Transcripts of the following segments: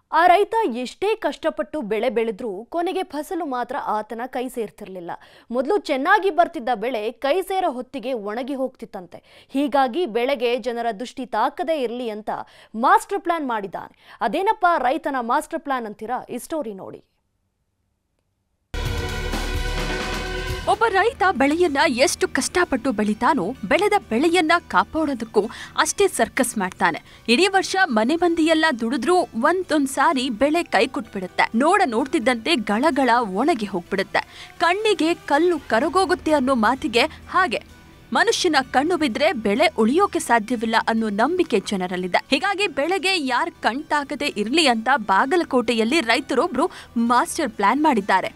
ಆ ರೈತ ಎಷ್ಟೇ ಕಷ್ಟಪಟ್ಟು ಬೆಳೆ ಬೆಳೆದ್ರೂ ಕೊನೆಗೆ ಫಸಲು ಮಾತ್ರ ಆತನ ಕೈ ಸೇರ್ತಿರ್ಲಿಲ್ಲ ಮೊದಲು ಚೆನ್ನಾಗಿ ಬರ್ತಿದ್ದ ಬೆಳೆ ಕೈ ಸೇರೋ ಹೊತ್ತಿಗೆ ಒಣಗಿ ಹೋಗ್ತಿತ್ತಂತೆ ಹೀಗಾಗಿ ಬೆಳೆಗೆ ಜನರ ದೃಷ್ಟಿ ತಾಕದೇ ಇರಲಿ ಅಂತ ಮಾಸ್ಟರ್ ಪ್ಲಾನ್ ಮಾಡಿದ್ದಾನೆ ಅದೇನಪ್ಪ ರೈತನ ಮಾಸ್ಟರ್ ಪ್ಲಾನ್ ಅಂತೀರಾ ಈ ಸ್ಟೋರಿ ನೋಡಿ ಒಬ್ಬ ರೈತ ಬೆಳೆಯನ್ನ ಎಷ್ಟು ಕಷ್ಟಪಟ್ಟು ಬೆಳಿತಾನೋ ಬೆಳೆದ ಬೆಳೆಯನ್ನ ಕಾಪಾಡೋದಕ್ಕೂ ಅಷ್ಟೇ ಸರ್ಕಸ್ ಮಾಡ್ತಾನೆ ಇಡೀ ವರ್ಷ ಮನೆ ಮಂದಿಯೆಲ್ಲ ದುಡಿದ್ರೂ ಒಂದೊಂದ್ ಸಾರಿ ಬೆಳೆ ಕೈ ಕೊಟ್ಬಿಡುತ್ತೆ ನೋಡ ನೋಡ್ತಿದ್ದಂತೆ ಗಳಗಳ ಒಣಗಿ ಹೋಗ್ಬಿಡುತ್ತೆ ಕಣ್ಣಿಗೆ ಕಲ್ಲು ಕರಗೋಗುತ್ತೆ ಅನ್ನೋ ಮಾತಿಗೆ ಹಾಗೆ ಮನುಷ್ಯನ ಕಣ್ಣು ಬಿದ್ರೆ ಬೆಳೆ ಉಳಿಯೋಕೆ ಸಾಧ್ಯವಿಲ್ಲ ಅನ್ನೋ ನಂಬಿಕೆ ಜನರಲ್ಲಿದೆ ಹೀಗಾಗಿ ಬೆಳೆಗೆ ಯಾರ್ ಕಣ್ತಾಗದೆ ಇರ್ಲಿ ಅಂತ ಬಾಗಲಕೋಟೆಯಲ್ಲಿ ರೈತರೊಬ್ರು ಮಾಸ್ಟರ್ ಪ್ಲಾನ್ ಮಾಡಿದ್ದಾರೆ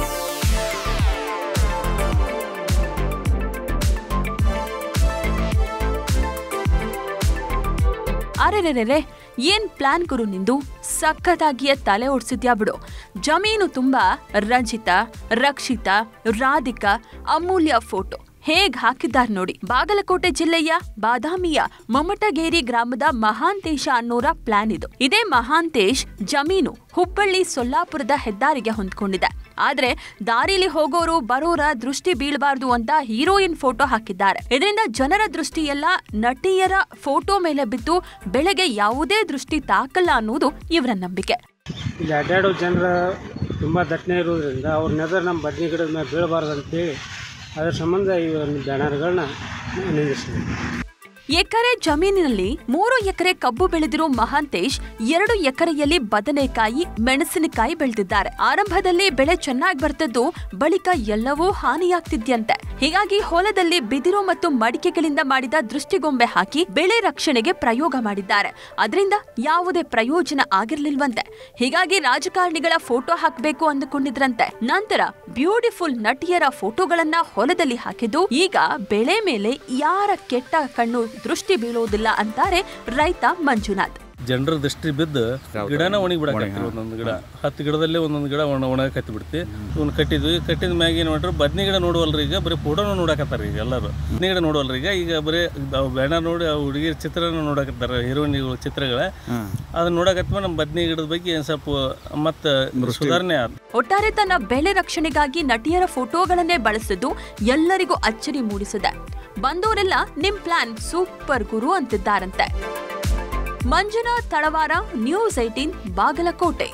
ಅರೆರೆರೆ ಏನ್ ಪ್ಲಾನ್ ಗುರು ನಿಂದು ಸಖತ್ತಾಗಿಯೇ ತಲೆ ಓಡಿಸಿದ್ಯಾ ಬಿಡು ಜಮೀನು ತುಂಬಾ ರಂಜಿತಾ ರಕ್ಷಿತಾ ರಾಧಿಕಾ ಅಮೂಲ್ಯ ಫೋಟೋ ಹೇಗ್ ಹಾಕಿದ್ದಾರೆ ನೋಡಿ ಬಾಗಲಕೋಟೆ ಜಿಲ್ಲೆಯ ಬಾದಾಮಿಯ ಮಮಟಗೇರಿ ಗ್ರಾಮದ ಮಹಾಂತೇಶ ಅನ್ನೋರ ಪ್ಲಾನ್ ಇದು ಇದೇ ಮಹಾಂತೇಶ್ ಜಮೀನು ಹುಬ್ಬಳ್ಳಿ ಸೊಲ್ಲಾಪುರದ ಹೆದ್ದಾರಿಗೆ ಹೊಂದ್ಕೊಂಡಿದೆ ಆದ್ರೆ ದಾರಿಲಿ ಹೋಗೋರು ಬರೋರ ದೃಷ್ಟಿ ಬೀಳಬಾರ್ದು ಅಂತ ಹೀರೋಯಿನ್ ಫೋಟೋ ಹಾಕಿದ್ದಾರೆ ಇದರಿಂದ ಜನರ ದೃಷ್ಟಿ ಎಲ್ಲ ನಟಿಯರ ಫೋಟೋ ಮೇಲೆ ಬಿದ್ದು ಬೆಳೆಗೆ ಯಾವುದೇ ದೃಷ್ಟಿ ತಾಕಲ್ಲ ಅನ್ನೋದು ಇವರ ನಂಬಿಕೆ ಇಲ್ಲಿ ಅಡ್ಡಾಡೋ ಜನರ ತುಂಬ ದಟ್ಟಣೆ ಇರೋದ್ರಿಂದ ಅವ್ರ ನೆದರ್ ನಮ್ಮ ಬದ್ನಿ ಗಿಡದ ಮೇಲೆ ಬೀಳಬಾರ್ದು ಅಂತೇಳಿ ಅದರ ಸಂಬಂಧ ಈ ಒಂದು ಬ್ಯಾನರ್ಗಳನ್ನ ನಿಂದಿಸ್ತೀವಿ ಎಕರೆ ಜಮೀನಿನಲ್ಲಿ ಮೂರು ಎಕರೆ ಕಬ್ಬು ಬೆಳೆದಿರೋ ಮಹಾಂತೇಶ್ ಎರಡು ಎಕರೆಯಲ್ಲಿ ಬದನೆಕಾಯಿ ಮೆಣಸಿನಕಾಯಿ ಬೆಳೆದಿದ್ದಾರೆ ಆರಂಭದಲ್ಲಿ ಬೆಳೆ ಚೆನ್ನಾಗಿ ಬರ್ತಿದ್ದು ಬಳಿಕ ಎಲ್ಲವೂ ಹಾನಿಯಾಗ್ತಿದ್ಯಂತೆ ಹೀಗಾಗಿ ಹೊಲದಲ್ಲಿ ಬಿದಿರು ಮತ್ತು ಮಡಿಕೆಗಳಿಂದ ಮಾಡಿದ ದೃಷ್ಟಿಗೊಂಬೆ ಹಾಕಿ ಬೆಳೆ ರಕ್ಷಣೆಗೆ ಪ್ರಯೋಗ ಮಾಡಿದ್ದಾರೆ ಅದರಿಂದ ಯಾವುದೇ ಪ್ರಯೋಜನ ಆಗಿರ್ಲಿಲ್ವಂತೆ ಹೀಗಾಗಿ ರಾಜಕಾರಣಿಗಳ ಫೋಟೋ ಹಾಕಬೇಕು ಅಂದುಕೊಂಡಿದ್ರಂತೆ ನಂತರ ಬ್ಯೂಟಿಫುಲ್ ನಟಿಯರ ಫೋಟೋಗಳನ್ನ ಹೊಲದಲ್ಲಿ ಹಾಕಿದ್ದು ಈಗ ಬೆಳೆ ಮೇಲೆ ಯಾರ ಕೆಟ್ಟ ಕಣ್ಣು ದೃಷ್ಟಿ ಬೀಳೋದಿಲ್ಲ ಅಂತಾರೆ ರೈತ ಮಂಜುನಾಥ್ ಜನರ ದೃಷ್ಟಿ ಬಿದ್ದು ಗಿಡನ ಒಣಗಿ ಬಿಡಕತ್ತಿ ಒಂದೊಂದು ಗಿಡ ಹತ್ತು ಗಿಡದಲ್ಲೇ ಒಂದೊಂದು ಗಿಡ ಒಣ ಒಣಗಕತ್ತಿ ಬಿಡ್ತಿ ಇವ್ನ ಕಟ್ಟಿದ್ವಿ ಕಟ್ಟಿದ ಮ್ಯಾಗ ಏನು ಮಾಡ್ರಿ ಬದ್ನಿ ಗಿಡ ನೋಡುವಲ್ರಿ ಈಗ ಬರೀ ಫೋಟೋನ ನೋಡಕತ್ತಾರ ಈಗ ಎಲ್ಲರೂ ಬದ್ನಿ ಗಿಡ ನೋಡುವಲ್ರಿ ಈಗ ಈಗ ಬರೀ ಬ್ಯಾನರ್ ನೋಡಿ ಆ ಹುಡುಗಿರ ಚಿತ್ರನ ನೋಡಕತ್ತಾರ ಹೀರೋಯಿನ್ಗಳ ಚಿತ್ರಗಳ ಅದನ್ನ ನೋಡಕತ್ತ ನಮ್ಮ ಬದ್ನಿ ಗಿಡದ ಬಗ್ಗೆ ಏನ್ ಸ್ವಲ್ಪ ಮತ್ತೆ ಸುಧಾರಣೆ ಆದ ಒಟ್ಟಾರೆ ತನ್ನ ಬೆಳೆ ರಕ್ಷಣೆಗಾಗಿ ನಟಿಯರ ಫೋಟೋಗಳನ್ನೇ ಬಳಸಿದ್ದು ಎಲ್ಲರಿಗೂ ಅಚ್ಚರಿ ಮೂಡಿಸಿದೆ ಬಂದವರೆಲ್ಲ ನಿಮ್ ಪ್ಲಾನ್ ಸೂಪರ್ ಗುರು ಅಂತಿದ್ದಾರಂತೆ ಮಂಜುನಾಥ್ ತಳವಾರ ನ್ಯೂಸ್ ಏಟೀನ್ ಬಾಗಲಕೋಟೆ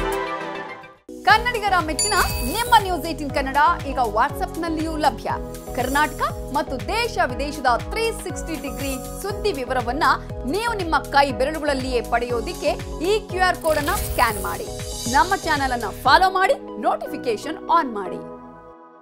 ಕನ್ನಡಿಗರ ಮೆಚ್ಚಿನ ನಿಮ್ಮ ನ್ಯೂಸ್ ಏಟಿನ್ ಕನ್ನಡ ಈಗ ವಾಟ್ಸ್ಆಪ್ನಲ್ಲಿಯೂ ಲಭ್ಯ ಕರ್ನಾಟಕ ಮತ್ತು ದೇಶ ವಿದೇಶದ ತ್ರೀ ಸಿಕ್ಸ್ಟಿ ಡಿಗ್ರಿ ಸುದ್ದಿ ವಿವರವನ್ನ ನೀವು ನಿಮ್ಮ ಕೈ ಬೆರಳುಗಳಲ್ಲಿಯೇ ಪಡೆಯೋದಿಕ್ಕೆ ಈ ಕ್ಯೂ ಆರ್ ಕೋಡ್ ಅನ್ನ ಸ್ಕ್ಯಾನ್ ಮಾಡಿ ನಮ್ಮ ಚಾನೆಲ್ ಅನ್ನ ಫಾಲೋ ಮಾಡಿ ನೋಟಿಫಿಕೇಶನ್ ಆನ್ ಮಾಡಿ